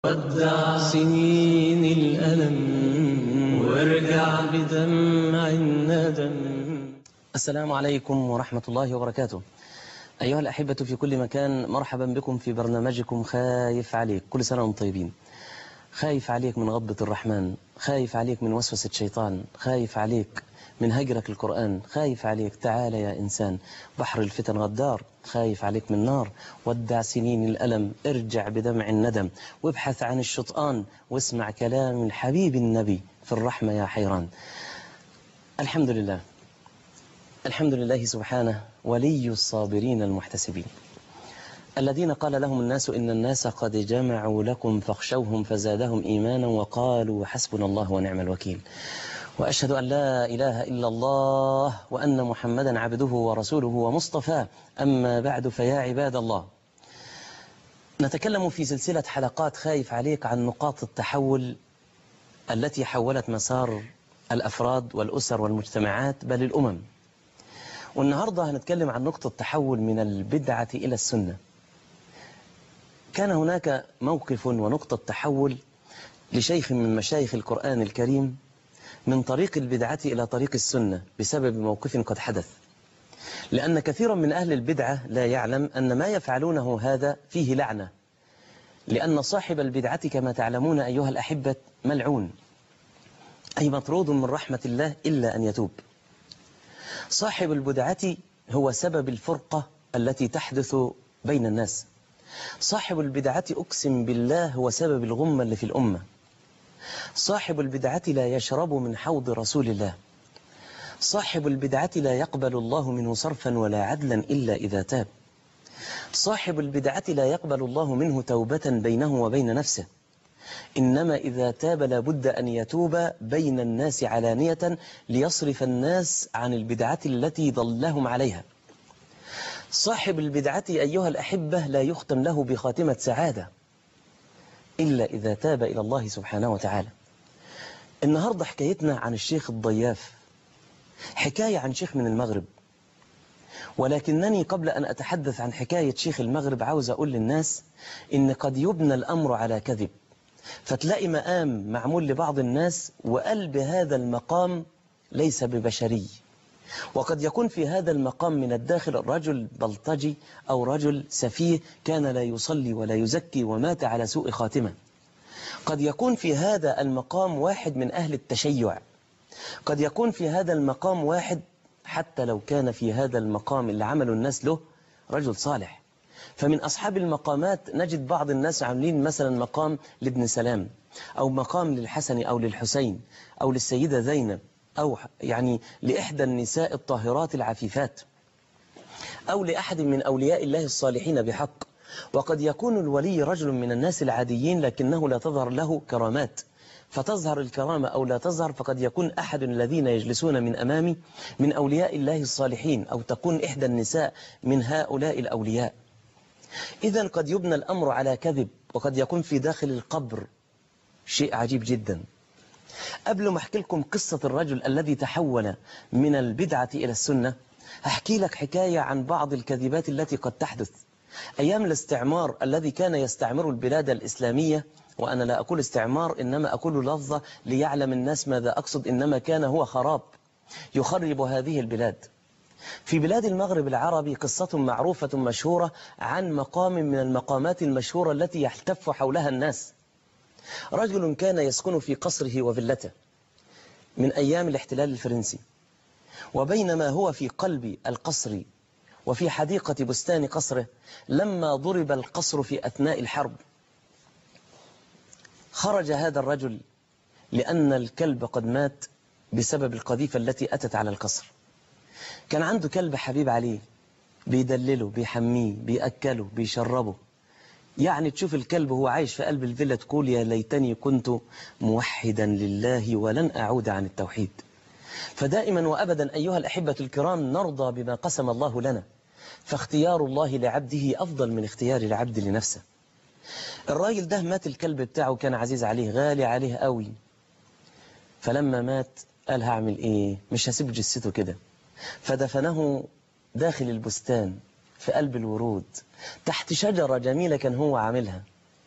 ودع سنين الألم وارجع بدمع الندم السلام عليكم ورحمة الله وبركاته أيها الأحبة في كل مكان مرحبا بكم في برنامجكم خايف عليك كل سنة وانتم طيبين خايف عليك من غضبة الرحمن خايف عليك من وسوسة الشيطان خايف عليك من هجرك القرآن خايف عليك تعال يا إنسان بحر الفتن غدار خايف عليك من نار ودع سنين الألم ارجع بدمع الندم وابحث عن الشطآن واسمع كلام الحبيب النبي في الرحمة يا حيران الحمد لله الحمد لله سبحانه ولي الصابرين المحتسبين الذين قال لهم الناس إن الناس قد جمعوا لكم فاخشوهم فزادهم إيمانا وقالوا حسبنا الله ونعم الوكيل وأشهد أن لا إله إلا الله وأن محمدا عبده ورسوله ومصطفاه أما بعد فيا عباد الله نتكلم في سلسلة حلقات خايف عليك عن نقاط التحول التي حولت مسار الأفراد والأسر والمجتمعات بل الأمم والنهاردة هنتكلم عن نقطة تحول من البدعة إلى السنة كان هناك موقف ونقطة تحول لشيخ من مشايخ القرآن الكريم من طريق البدعة إلى طريق السنة بسبب موقف قد حدث لأن كثيرا من أهل البدعة لا يعلم أن ما يفعلونه هذا فيه لعنة لأن صاحب البدعة كما تعلمون أيها الأحبة ملعون أي مطرود من رحمة الله إلا أن يتوب صاحب البدعة هو سبب الفرقة التي تحدث بين الناس صاحب البدعة أقسم بالله هو سبب الغمة اللي في الأمة صاحب البدعة لا يشرب من حوض رسول الله صاحب البدعة لا يقبل الله منه صرفا ولا عدلا إلا إذا تاب صاحب البدعة لا يقبل الله منه توبة بينه وبين نفسه إنما إذا تاب لابد أن يتوب بين الناس علانية ليصرف الناس عن البدعة التي ضلهم عليها صاحب البدعة أيها الأحبة لا يختم له بخاتمة سعادة إلا إذا تاب إلى الله سبحانه وتعالى النهاردة حكايتنا عن الشيخ الضياف حكاية عن شيخ من المغرب ولكنني قبل أن أتحدث عن حكاية شيخ المغرب عاوز أقول للناس إن قد يبنى الأمر على كذب فتلاقي مقام معمول لبعض الناس وقلب هذا المقام ليس ببشري وقد يكون في هذا المقام من الداخل رجل بلطجي أو رجل سفيه كان لا يصلي ولا يزكي ومات على سوء خاتمة قد يكون في هذا المقام واحد من أهل التشيع قد يكون في هذا المقام واحد حتى لو كان في هذا المقام اللي عمله الناس له رجل صالح فمن أصحاب المقامات نجد بعض الناس عاملين مثلا مقام لابن سلام أو مقام للحسن أو للحسين أو للسيدة زينب أو يعني لإحدى النساء الطاهرات العفيفات أو لأحد من أولياء الله الصالحين بحق وقد يكون الولي رجل من الناس العاديين لكنه لا تظهر له كرامات فتظهر الكرامة أو لا تظهر فقد يكون أحد الذين يجلسون من أمامي من أولياء الله الصالحين أو تكون إحدى النساء من هؤلاء الأولياء إذا قد يبنى الأمر على كذب وقد يكون في داخل القبر شيء عجيب جدا قبل ما أحكي لكم قصة الرجل الذي تحول من البدعة إلى السنة هحكي لك حكاية عن بعض الكذبات التي قد تحدث أيام الاستعمار الذي كان يستعمر البلاد الإسلامية وأنا لا أقول استعمار إنما أقول لفظة ليعلم الناس ماذا أقصد إنما كان هو خراب يخرب هذه البلاد في بلاد المغرب العربي قصة معروفة مشهورة عن مقام من المقامات المشهورة التي يحتف حولها الناس رجل كان يسكن في قصره وفلته من أيام الاحتلال الفرنسي وبينما هو في قلب القصر وفي حديقة بستان قصره لما ضرب القصر في أثناء الحرب خرج هذا الرجل لأن الكلب قد مات بسبب القذيفة التي أتت على القصر كان عنده كلب حبيب عليه بيدلله بيحميه بيأكله بيشربه يعني تشوف الكلب هو عايش في قلب الفيلا تقول يا ليتني كنت موحدا لله ولن أعود عن التوحيد فدائما وأبدا أيها الأحبة الكرام نرضى بما قسم الله لنا فاختيار الله لعبده أفضل من اختيار العبد لنفسه الراجل ده مات الكلب بتاعه كان عزيز عليه غالي عليه قوي فلما مات قال هعمل ايه مش هسيب جثته كده فدفنه داخل البستان في قلب الورود تحت شجرة جميلة كان هو عاملها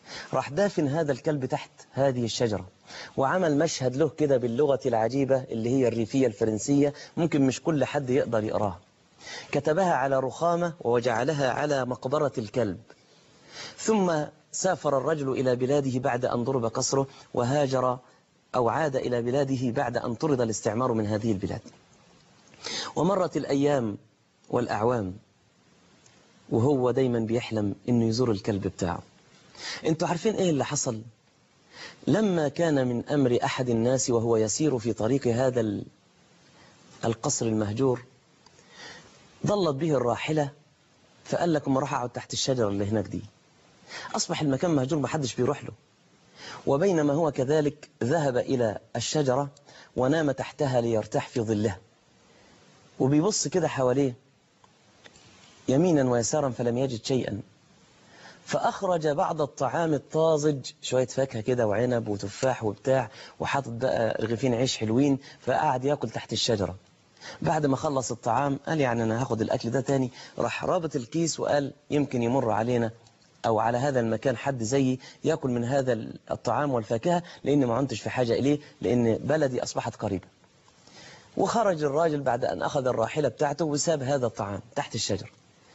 راح دافن هذا الكلب تحت هذه الشجرة وعمل مشهد له كده باللغة العجيبة اللي هي الريفية الفرنسية ممكن مش كل حد يقدر يقراها كتبها على رخامة وجعلها على مقبرة الكلب ثم سافر الرجل إلى بلاده بعد أن ضرب قصره وهاجر أو عاد إلى بلاده بعد أن طرد الاستعمار من هذه البلاد ومرت الأيام والأعوام وهو دايما بيحلم أنه يزور الكلب بتاعه انتوا عارفين ايه اللي حصل لما كان من أمر أحد الناس وهو يسير في طريق هذا القصر المهجور ضلت به الراحلة فقال لكم راح أقعد تحت الشجرة اللي هناك دي أصبح المكان مهجور ما حدش بيروح له وبينما هو كذلك ذهب إلى الشجرة ونام تحتها ليرتاح في ظلها وبيبص كده حواليه يمينا ويسارا فلم يجد شيئا فأخرج بعض الطعام الطازج شوية فاكهة كده وعنب وتفاح وبتاع وحاطط بقى رغيفين عيش حلوين فقعد ياكل تحت الشجرة بعد ما خلص الطعام قال يعني أنا هاخد الأكل ده تاني راح رابط الكيس وقال يمكن يمر علينا أو على هذا المكان حد زيي يأكل من هذا الطعام والفاكهة لأن ما عنتش في حاجة إليه لأن بلدي أصبحت قريبة وخرج الراجل بعد أن أخذ الراحلة بتاعته وساب هذا الطعام تحت الشجر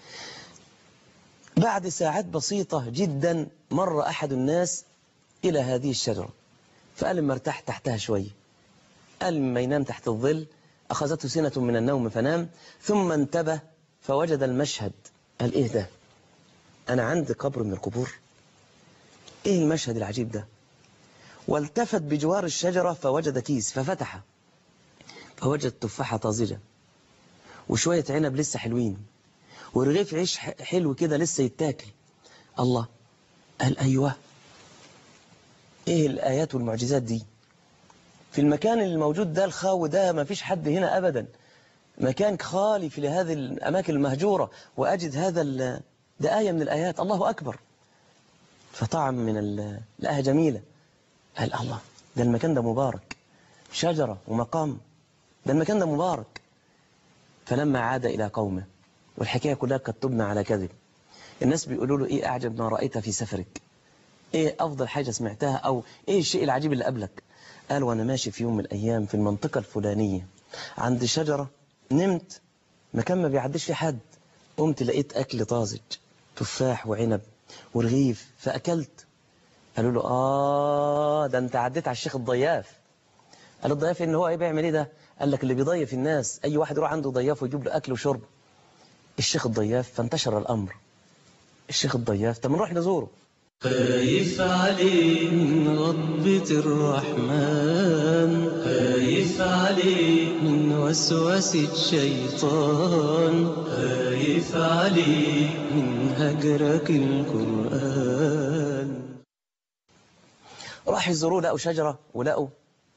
بعد ساعات بسيطة جدا مر أحد الناس إلى هذه الشجرة فقال لما ارتاح تحتها شوية قال لما ينام تحت الظل أخذته سنة من النوم فنام ثم انتبه فوجد المشهد قال إيه ده أنا عندي قبر من القبور إيه المشهد العجيب ده والتفت بجوار الشجرة فوجد كيس ففتحه فوجد تفاحة طازجة وشوية عنب لسه حلوين ورغيف عيش حلو كده لسه يتاكل الله قال أيوة إيه الآيات والمعجزات دي في المكان الموجود ده الخاو ده ما فيش حد هنا أبدا مكان خالي في هذه الأماكن المهجورة وأجد هذا ده آية من الآيات الله أكبر فطعم من الآية جميلة قال الله ده المكان ده مبارك شجرة ومقام ده المكان ده مبارك فلما عاد إلى قومه والحكاية كلها قد تبنى على كذب الناس بيقولوا له إيه أعجب ما رأيت في سفرك إيه أفضل حاجة سمعتها أو إيه الشيء العجيب اللي قبلك قال وأنا ماشي في يوم من الأيام في المنطقة الفلانية عند شجرة نمت مكان ما بيعديش في حد قمت لقيت أكل طازج تفاح وعنب ورغيف فأكلت قالوا له آه ده أنت عديت على الشيخ الضياف قال الضياف إن هو إيه بيعمل إيه ده قال لك اللي بيضيف الناس أي واحد يروح عنده ضياف ويجيب له أكل وشرب الشيخ الضياف فانتشر الأمر الشيخ الضياف طب نروح نزوره خايف عليه من غضبة الرحمن خايف عليه من وسوسة الشيطان خايف عليه من هجرك القرآن راح يزوروه لقوا شجرة ولقوا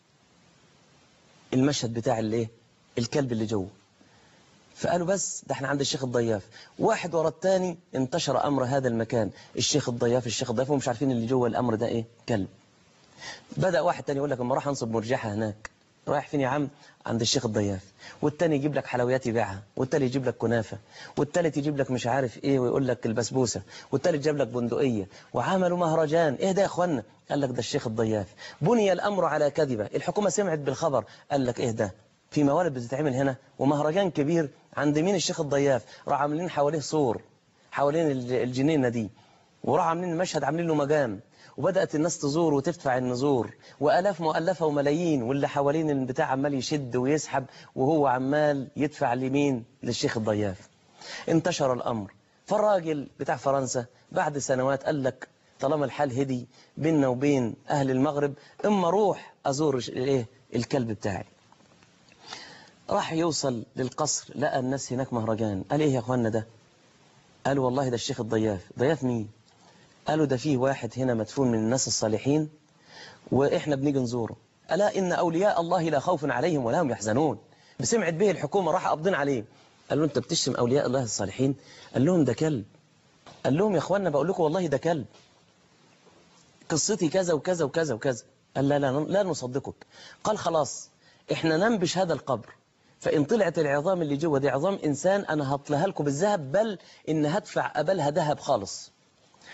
المشهد بتاع الايه الكلب اللي جوه فقالوا بس ده احنا عند الشيخ الضياف واحد ورا الثاني انتشر أمر هذا المكان الشيخ الضياف الشيخ الضياف ومش عارفين اللي جوه الأمر ده ايه كلب بدأ واحد تاني يقول لك اما راح انصب مرجحة هناك رايح فين يا عم عند الشيخ الضياف والتاني يجيب لك حلويات يبيعها والتالي يجيب لك كنافة والتالت يجيب لك مش عارف ايه ويقول لك البسبوسة والتالت جاب لك بندقية وعملوا مهرجان ايه ده يا اخوانا قال لك ده الشيخ الضياف بني الأمر على كذبة الحكومة سمعت بالخبر قال لك ايه ده في موالد بتتعمل هنا ومهرجان كبير عند مين الشيخ الضياف راح عاملين حواليه سور حوالين الجنينة دي وراح عاملين المشهد عاملين له مجام وبدأت الناس تزور وتدفع النزور وألاف مؤلفة وملايين واللي حوالين البتاع عمال يشد ويسحب وهو عمال يدفع لمين للشيخ الضياف انتشر الأمر فالراجل بتاع فرنسا بعد سنوات قال لك طالما الحال هدي بيننا وبين أهل المغرب إما روح أزور الايه الكلب بتاعي راح يوصل للقصر لقى الناس هناك مهرجان قال ايه يا اخوانا ده قالوا والله ده الشيخ الضياف ضياف مين قالوا ده فيه واحد هنا مدفون من الناس الصالحين واحنا بنيجي نزوره ألا إن أولياء الله لا خوف عليهم ولا هم يحزنون بسمعت به الحكومة راح قابضين عليه قال له أنت بتشتم أولياء الله الصالحين قال لهم ده كلب قال لهم يا اخوانا بقول لكم والله ده كلب قصتي كذا وكذا وكذا وكذا قال لا لا لا نصدقك قال خلاص احنا ننبش هذا القبر فإن طلعت العظام اللي جوه دي عظام إنسان أنا هطلها لكم بالذهب بل إن هدفع قبلها ذهب خالص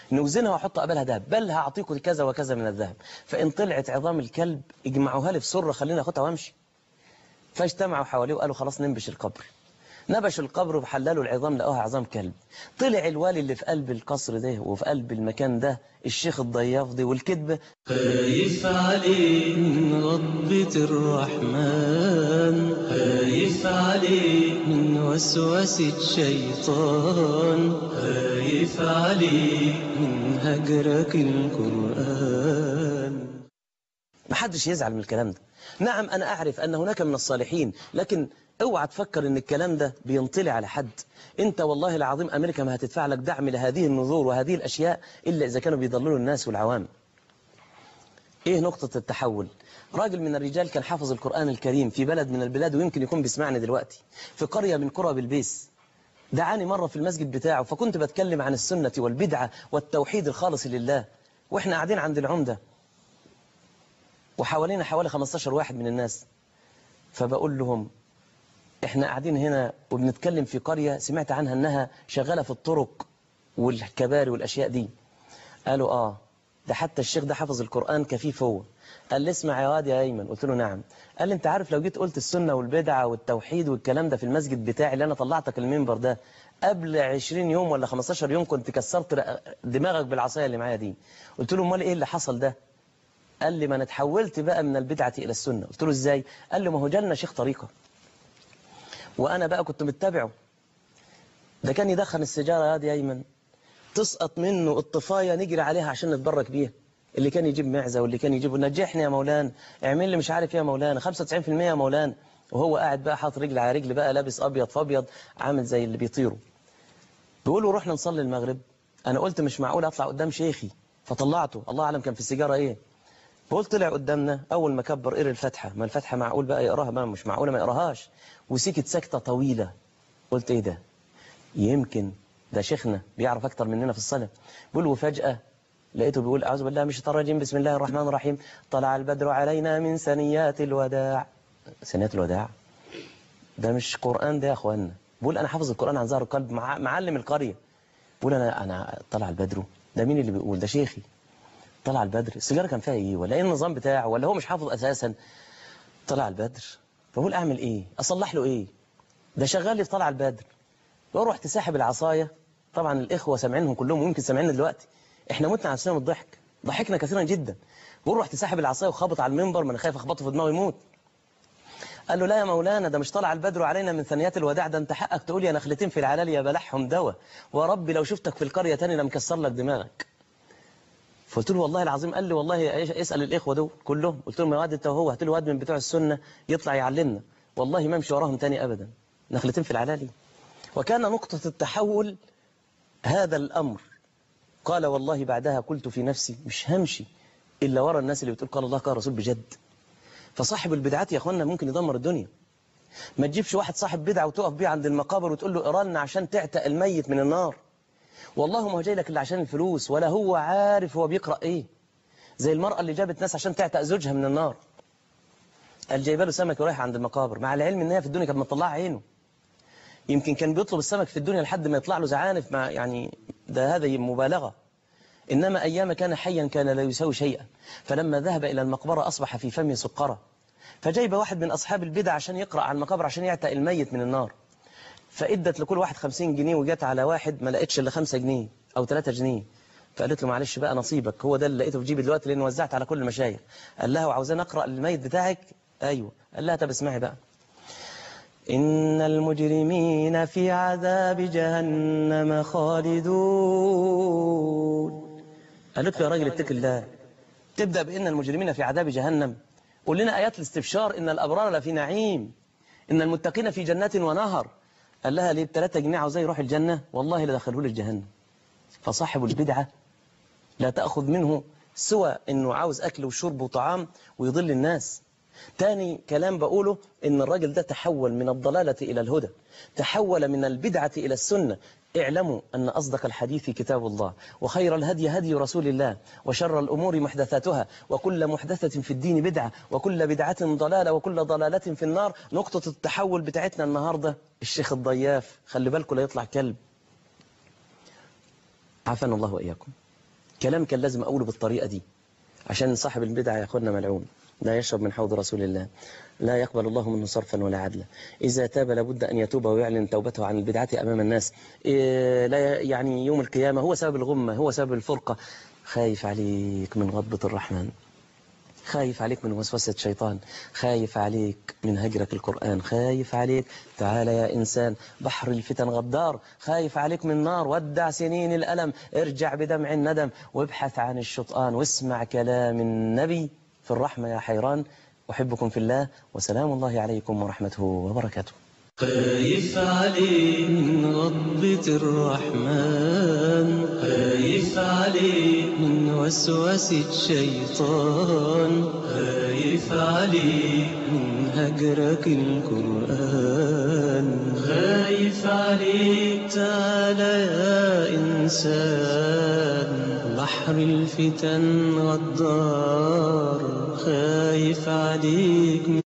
نوزنها واحط قبلها ذهب بل هعطيكم كذا وكذا من الذهب فإن طلعت عظام الكلب اجمعوها لي في سرة خلينا أخدها وامشي فاجتمعوا حواليه وقالوا خلاص ننبش القبر نبشوا القبر وحللوا العظام لقوها عظام كلب طلع الوالي اللي في قلب القصر ده وفي قلب المكان ده الشيخ الضياف ده والكذبة خايف عليك من غضبة الرحمن خايف عليك من وسوسة الشيطان خايف عليك من هجرك القرآن محدش يزعل من الكلام ده نعم أنا أعرف أن هناك من الصالحين لكن اوعى تفكر ان الكلام ده بينطلي على حد انت والله العظيم امريكا ما هتدفع لك دعم لهذه النذور وهذه الاشياء الا اذا كانوا بيضللوا الناس والعوام ايه نقطة التحول راجل من الرجال كان حافظ القرآن الكريم في بلد من البلاد ويمكن يكون بيسمعني دلوقتي في قرية من قرى بالبيس دعاني مرة في المسجد بتاعه فكنت بتكلم عن السنة والبدعة والتوحيد الخالص لله واحنا قاعدين عند العمدة وحوالينا حوالي 15 واحد من الناس فبقول لهم احنا قاعدين هنا وبنتكلم في قرية سمعت عنها انها شغالة في الطرق والكباري والاشياء دي قالوا اه ده حتى الشيخ ده حفظ القرآن كفيف هو قال لي اسمع يا واد يا ايمن قلت له نعم قال لي انت عارف لو جيت قلت السنة والبدعة والتوحيد والكلام ده في المسجد بتاعي اللي انا طلعتك المنبر ده قبل 20 يوم ولا 15 يوم كنت كسرت دماغك بالعصايه اللي معايا دي قلت له امال ايه اللي حصل ده قال لي ما انا اتحولت بقى من البدعة الى السنة قلت له ازاي قال لي ما هو جالنا شيخ طريقة وأنا بقى كنت متبعه ده كان يدخن السيجارة يا دي أيمن تسقط منه الطفاية نجري عليها عشان نتبرك بيها اللي كان يجيب معزة واللي كان يجيب نجحني يا مولانا اعمل لي مش عارف ايه يا مولانا 95% يا مولانا وهو قاعد بقى حاطط رجل على رجل بقى لابس أبيض فأبيض عامل زي اللي بيطيروا بيقولوا رحنا نصلي المغرب أنا قلت مش معقول أطلع قدام شيخي فطلعته الله أعلم كان في السيجارة إيه بقول طلع قدامنا أول ما كبر قري الفاتحة ما الفاتحة معقول بقى يقراها ما مش معقولة ما يقراهاش وسكت سكتة طويلة قلت إيه ده يمكن ده شيخنا بيعرف أكتر مننا في الصلاة بقول وفجأة لقيته بيقول أعوذ بالله من الشيطان الرجيم بسم الله الرحمن الرحيم طلع البدر علينا من سنيات الوداع سنيات الوداع ده مش قرآن ده يا أخوانا بقول أنا حافظ القرآن عن ظهر القلب مع معلم القرية بقول أنا أنا طلع البدر ده مين اللي بيقول ده شيخي طلع البدر السيجارة كان فيها ايه ولا ايه النظام بتاعه ولا هو مش حافظ اساسا طلع البدر فبقول اعمل ايه اصلح له ايه ده شغال لي في طلع البدر واروح تسحب العصاية طبعا الاخوة سامعينهم كلهم ويمكن سامعيننا دلوقتي احنا متنا على من الضحك ضحكنا كثيرا جدا بقول روح تسحب العصاية وخبط على المنبر ما انا خايف اخبطه في دماغه يموت قال له لا يا مولانا ده مش طلع البدر علينا من ثنيات الوداع ده انت حقك تقول يا نخلتين في العلال يا بلحهم دواء وربي لو شفتك في القرية تاني لمكسر لك دماغك فقلت له والله العظيم قال لي والله اسأل الإخوة دول كلهم قلت لهم يا واد انت وهو هات له واد من بتوع السنة يطلع يعلمنا والله ما امشي وراهم تاني أبدا نخلتين في العلالي وكان نقطة التحول هذا الأمر قال والله بعدها قلت في نفسي مش همشي إلا ورا الناس اللي بتقول قال الله قال رسول بجد فصاحب البدعات يا أخوانا ممكن يدمر الدنيا ما تجيبش واحد صاحب بدعة وتقف بيه عند المقابر وتقول له اقرالنا عشان تعتق الميت من النار والله ما هو جاي لك إلا عشان الفلوس ولا هو عارف هو بيقرأ إيه زي المرأة اللي جابت ناس عشان تعتق زوجها من النار قال جايبه له سمك ورايح عند المقابر مع العلم ان هي في الدنيا كانت مطلعه عينه يمكن كان بيطلب السمك في الدنيا لحد ما يطلع له زعانف مع يعني ده هذه مبالغة إنما أيام كان حيا كان لا يساوي شيئا فلما ذهب إلى المقبرة أصبح في فمه سقرة فجايب واحد من أصحاب البدع عشان يقرأ على المقابر عشان يعتق الميت من النار فإدت لكل واحد 50 جنيه وجت على واحد ما لقيتش إلا 5 جنيه أو 3 جنيه فقالت له معلش بقى نصيبك هو ده اللي لقيته في جيبي دلوقتي لأن وزعت على كل المشايخ قال لها وعاوزين أقرأ للميت بتاعك أيوه قال لها طب اسمعي بقى إن المجرمين في عذاب جهنم خالدون قالت له يا راجل اتق الله تبدأ بإن المجرمين في عذاب جهنم قول لنا آيات الاستبشار إن الأبرار لفي نعيم إن المتقين في جنات ونهر قال لها ليه بثلاثة جنيه عاوزاه يروح الجنة والله لدخله له الجهنم فصاحب البدعة لا تأخذ منه سوى إنه عاوز أكل وشرب وطعام ويضل الناس تاني كلام بقوله إن الراجل ده تحول من الضلالة إلى الهدى تحول من البدعة إلى السنة اعلموا أن أصدق الحديث كتاب الله وخير الهدي هدي رسول الله وشر الأمور محدثاتها وكل محدثة في الدين بدعة وكل بدعة ضلالة وكل ضلالة في النار نقطة التحول بتاعتنا النهاردة الشيخ الضياف خلي بالكم لا يطلع كلب عافانا الله وإياكم كلام كان لازم أقوله بالطريقة دي عشان صاحب البدع يا أخوانا ملعون لا يشرب من حوض رسول الله لا يقبل الله منه صرفا ولا عدلا إذا تاب لابد أن يتوب ويعلن توبته عن البدعة أمام الناس إيه لا يعني يوم القيامة هو سبب الغمة هو سبب الفرقة خايف عليك من غضبة الرحمن خايف عليك من وسوسة شيطان خايف عليك من هجرك القرآن خايف عليك تعال يا إنسان بحر الفتن غدار خايف عليك من نار ودع سنين الألم ارجع بدمع الندم وابحث عن الشطآن واسمع كلام النبي في الرحمة يا حيران أحبكم في الله وسلام الله عليكم ورحمته وبركاته خايف عليك من غضبة الرحمن خايف عليك من وسوسة الشيطان خايف عليك من هجرك القرآن خايف عليك تعال يا إنسان بحر الفتن غدار خايف عليك